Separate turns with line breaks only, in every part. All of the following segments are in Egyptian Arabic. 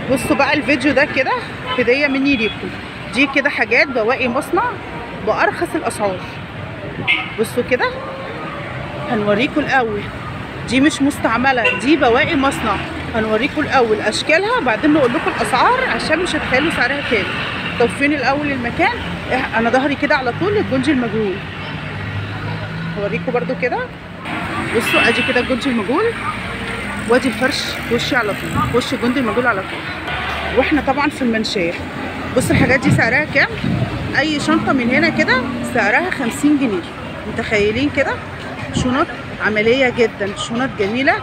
بصوا بقى الفيديو ده كده هديه مني ليكم دي كده حاجات بواقي مصنع بارخص الاسعار بصوا كده هنوريكم الاول دي مش مستعمله دي بواقي مصنع هنوريكم الاول اشكالها بعدين نقول لكم الاسعار عشان مش هتخيلوا سعرها كام طب فين الاول المكان إح- انا ظهري كده على طول الجونج المجهول هوريكم برده كده بصوا ادي كده الجونج المجهول وادي الفرش في وشي على طول في وش الجندي المجهول على طول واحنا طبعا في المنشيه بص الحاجات دي سعرها كام اي شنطه من هنا كده سعرها 50 جنيه متخيلين كده شنط عمليه جدا شنط جميله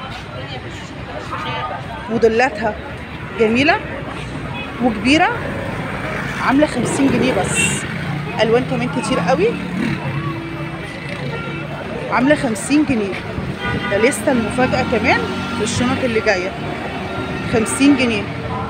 موديلاتها جميله وكبيره عامله 50 جنيه بس الوان كمان كتير قوي عامله 50 جنيه ده لسه المفاجاه كمان في الشنط اللي جايه 50 جنيه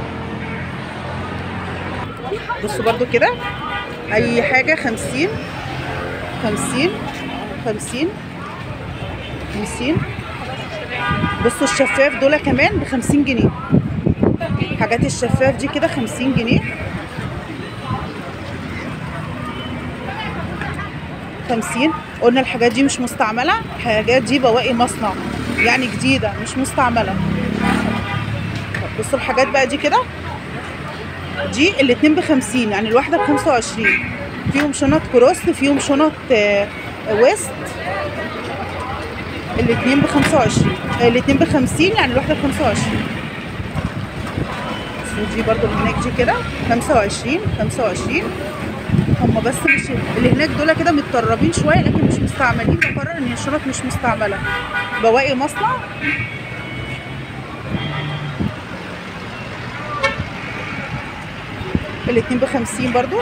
بصوا برضو كده اي حاجه 50 50 50 50 بصوا الشفاف دول كمان ب 50 جنيه حاجات الشفاف دي كده 50 جنيه 50 قلنا الحاجات دي مش مستعمله الحاجات دي بواقي مصنع يعني جديده مش مستعمله بصوا الحاجات بقى دي كده دي الاتنين بخمسين يعني الواحدة بخمسة وعشرين فيهم شنط كروس فيهم شنط آه، ويست الاتنين بخمسة وعشرين آه، الاتنين بخمسين يعني الواحدة بخمسة وعشرين بصوا دي برضو اللي هناك دي كده خمسة وعشرين خمسة وعشرين هما بس مش اللي هناك دول كده متطربين شوية لكن مش مستعملين بقرر ان الشنط مش مستعملة بواقي مصنع الاتنين بخمسين برضو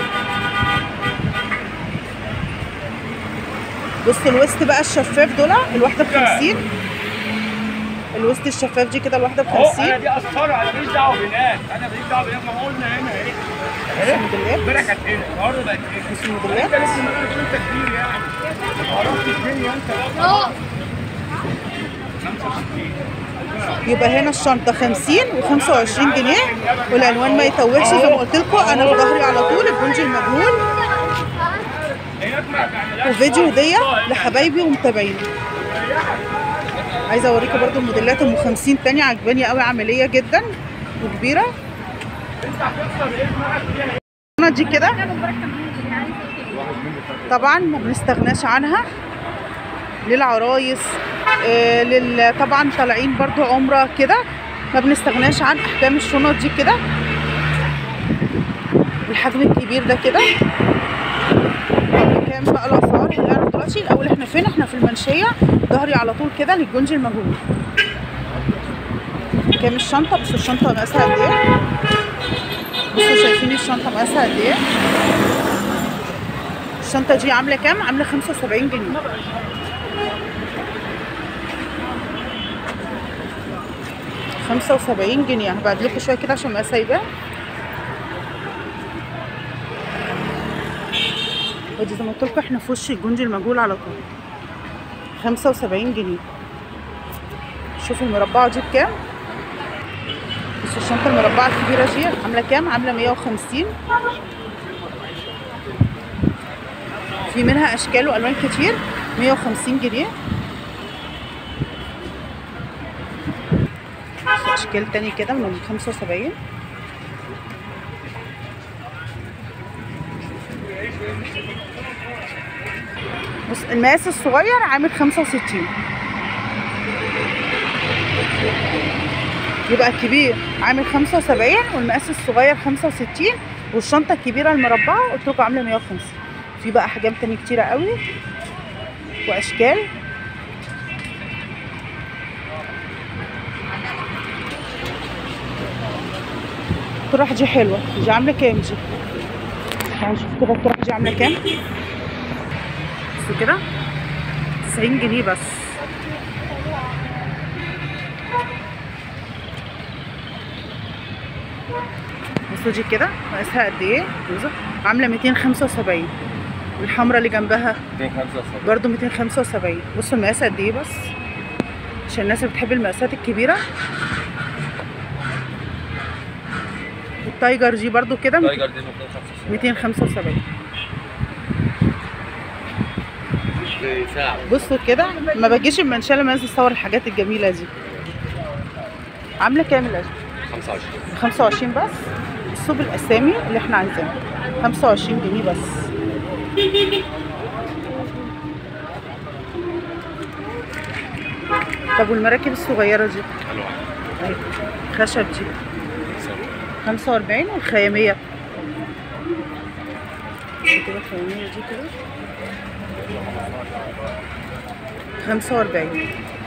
بصوا الوسط بقى الشفاف دول الواحدة بخمسين الوسط الشفاف دي كده الواحدة
اهو انا
بخمسين
دي اسطره انا ماليش دعوه بناس انا ماليش دعوه بناس ما قلنا هنا اهي اهي
الموديلات
امبارح كانت هنا النهارده بقت هنا
بصوا
انت
الموديلات
لسه ما قلت انت كبير يعني عرفت الدنيا انت بقى 65
يبقى هنا الشنطة 50 و25 جنيه والعنوان ما يتوهش زي ما قلت لكم انا في ظهري على طول الجونج المجهول
هناك ما بيعملهاش
وفيديو هدية لحبايبي ومتابعيني عايزة اوريكم برضو الموديلات ام 50 تانية عجباني قوي عملية جدا وكبيرة
انت هتخسر ايه دماغك فيها
الشنط دي كده طبعا ما بنستغناش عنها للعرايس آه لل طبعا طالعين برضو عمره كده ما بنستغناش عن احجام الشنط دي كده الحجم الكبير ده كده كام بقى الاسعار هنعرف دلوقتي الاول احنا فين احنا في المنشيه ظهري على طول كده للجنج المجهول كام الشنطه بس الشنطه مقاسها قد ايه بصوا شايفين الشنطه مقاسها قد ايه الشنطه دي عامله كام عامله 75 جنيه خمسة وسبعين جنيه هبعد لكم شوية كده عشان مقاسها يبان ودي زي ما قلت لكم احنا في وش الجندي المجهول على طول خمسة وسبعين جنيه شوفوا المربعة دي بكام بس الشنطة المربعة الكبيرة دي عاملة كام عاملة مية وخمسين في منها أشكال وألوان كتير مية وخمسين جنيه في اشكال تاني كده من خمسة وسبعين بص المقاس الصغير عامل خمسة وستين يبقى الكبير عامل خمسة وسبعين والمقاس الصغير خمسة وستين والشنطة الكبيرة المربعة قلت لكم عاملة مية وخمسين في بقى أحجام تاني كتيرة قوي وأشكال الطرح دي حلوة دي عاملة كام دي؟ تعالوا نشوف كده الطرح دي عاملة كام؟ بصوا كده 90 جنيه بس بصوا دي كده مقاسها قد ايه؟ بصوا، عاملة 275 والحمرا اللي جنبها
275
برضو 275 بصوا المقاس قد ايه بس عشان الناس اللي بتحب المقاسات الكبيرة التايجر دي برضو كده
تايجر دي 275
275
ساعة
بصوا كده ما بجيش المنشاه لما انزل اصور الحاجات الجميله دي عامله كام الاجل
25
25 بس بصوا بالاسامي اللي احنا عايزينها 25 جنيه بس طب والمراكب الصغيره دي
حلوة
أهي. خشب دي 45 والخياميه كده الخياميه دي كده 45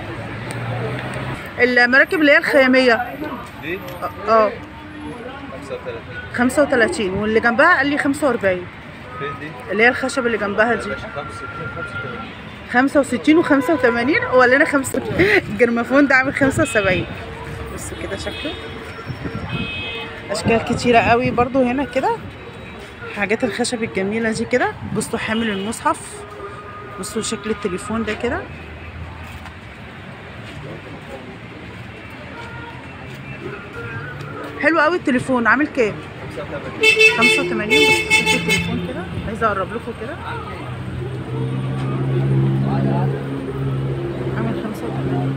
المراكب اللي هي الخياميه
دي
اه
35
35 واللي جنبها قال لي 45
فين دي؟
اللي هي الخشب اللي جنبها دي
65
65 و85 ولا انا 5 الجرمافون ده عامل 75 بصوا كده شكله اشكال كتيره قوي برضو هنا كده حاجات الخشب الجميله دي كده بصوا حامل المصحف بصوا شكل التليفون ده كده حلو قوي التليفون عامل كام 85 بس شكل التليفون كده عايزه اقرب لكم كده عامل 85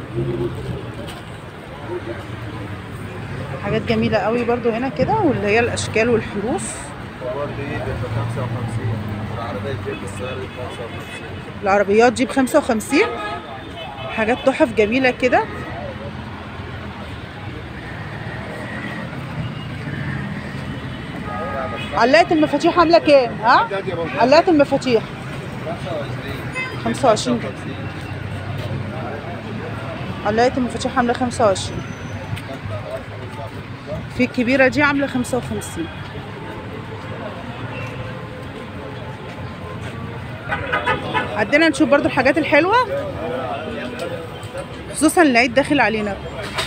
حاجات جميله قوي برضو هنا كده واللي هي الاشكال والحروف
الكبار دي بيبقى 55 والعربية دي بالسعر 55
العربيات دي ب 55 حاجات تحف جميله كده علاقة المفاتيح عاملة كام؟ ها؟ علاقة المفاتيح 25 جنيه علاقة المفاتيح عاملة 25 في الكبيرة دي عاملة 55 عدينا نشوف برضو الحاجات الحلوة خصوصا العيد داخل علينا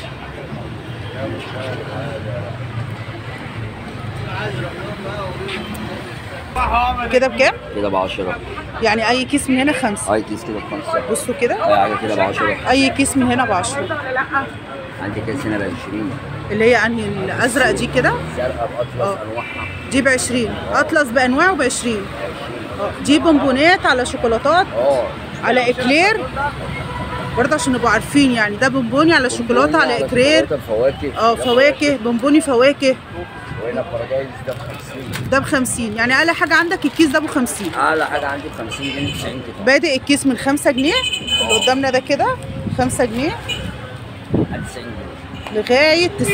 كده بكام؟
كده ب 10
يعني أي كيس من هنا خمسة
اي كيس كده بخمسة
بصوا كده
اي حاجة كده ب 10
أي كيس من هنا بعشرة
عندي كيس هنا ب 20
اللي هي أنهي الأزرق دي كده
زرقاء باطلس
آه.
انواعها
دي بعشرين أطلس بأنواعه بعشرين آه، دي بونبونات على شوكولاتات
اه
على إكلير برضه عشان نبقوا عارفين يعني ده بونبوني على شوكولاتة على إكلير
شوكولاتة فواكه
اه فواكه بونبوني فواكه
وهنا بارادايس ده ب 50
ده ب 50 يعني اقل حاجه عندك الكيس ده ب 50
اعلى حاجة عندي ب 50 جنيه 90 كده
بادئ الكيس من 5 جنيه اللي قدامنا ده كده 5 جنيه
ب 90 جنيه
لغايه تس...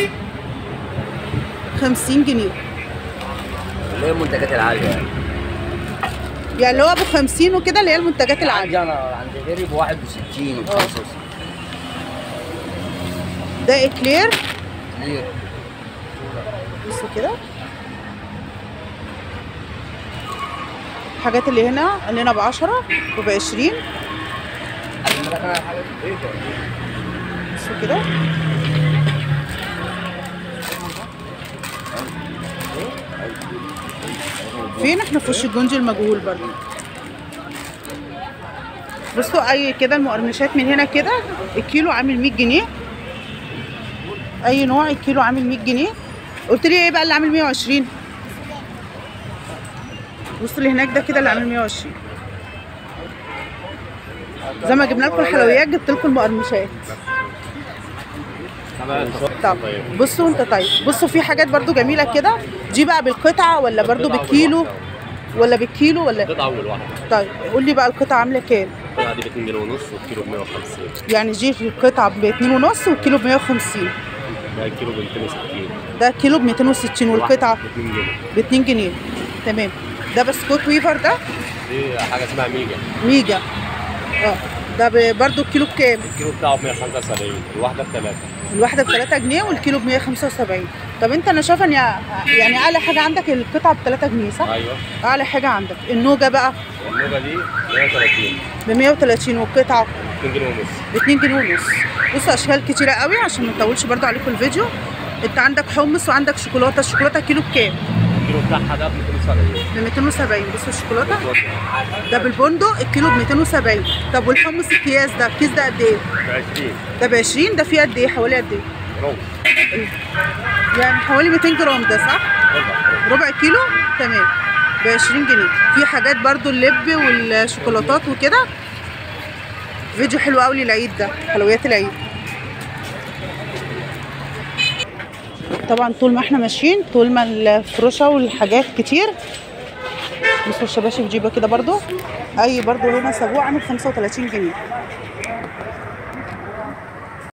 50 جنيه
اللي هي المنتجات العالية يعني
يعني اللي هو ب 50 وكده اللي هي المنتجات العاليه
عندي انا عند غيري ب 61 و 65
ده اكلير
ليه؟
بصوا كده الحاجات اللي هنا اللي هنا ب 10 وب 20 بصوا كده فين احنا في وش الجندي المجهول برضه بصوا اي كده المقرمشات من هنا كده الكيلو عامل 100 جنيه اي نوع الكيلو عامل 100 جنيه قلت لي ايه بقى اللي عامل 120 بصوا اللي هناك ده كده اللي عامل 120 زي ما جبنا لكم الحلويات جبت لكم المقرمشات طب بصوا انت طيب بصوا في حاجات برضو جميله كده دي بقى بالقطعه ولا برضو بالكيلو ولا بالكيلو ولا
قطعة أول واحدة
طيب قول لي بقى القطعه عامله كام
القطعة دي ب 2 جنيه ونص والكيلو ب 150
يعني دي في القطعه ب 2 ونص والكيلو ب 150
ده الكيلو ب 260
ده كيلو ب 260 والقطعه
ب 2 جنيه
ب 2 جنيه تمام ده بسكوت ويفر ده
دي حاجة اسمها ميجا
ميجا اه ده ب- برضو الكيلو بكام
الكيلو بتاعه ب 175 الواحدة ب 3
الواحده ب 3 جنيه والكيلو ب 175 طب انت انا شايفه ان يعني اعلى حاجه عندك القطعه ب 3 جنيه صح
أيوه
اعلى حاجه عندك النوجه بقى
والنوجة دي 130
ب 130 والقطعه
2 جنيه ونص
ب 2 جنيه ونص بصوا اشكال كتيره قوي عشان ما نطولش برضو عليكم الفيديو انت عندك حمص وعندك شوكولاته الشوكولاته كيلو بكام
الكيلو بتاعها ده ب 270
ب 270 بصوا الشوكولاته ده بالبندق الكيلو ب 270 طب والحمص الكياس ده الكيس ده قد ايه
ب 20
ده ب 20 ده فيه قد ايه حوالي قد ايه
ربع
يعني حوالي 200 جرام ده صح ربع كيلو تمام ب 20 جنيه في حاجات برضو اللب والشوكولاتات وكده فيديو حلو قوي للعيد ده حلويات العيد طبعا طول ما احنا ماشيين طول ما الفروشه والحاجات كتير بصوا الشباشب جيبه كده برضو اي برضو هنا سبوع عامل 35 جنيه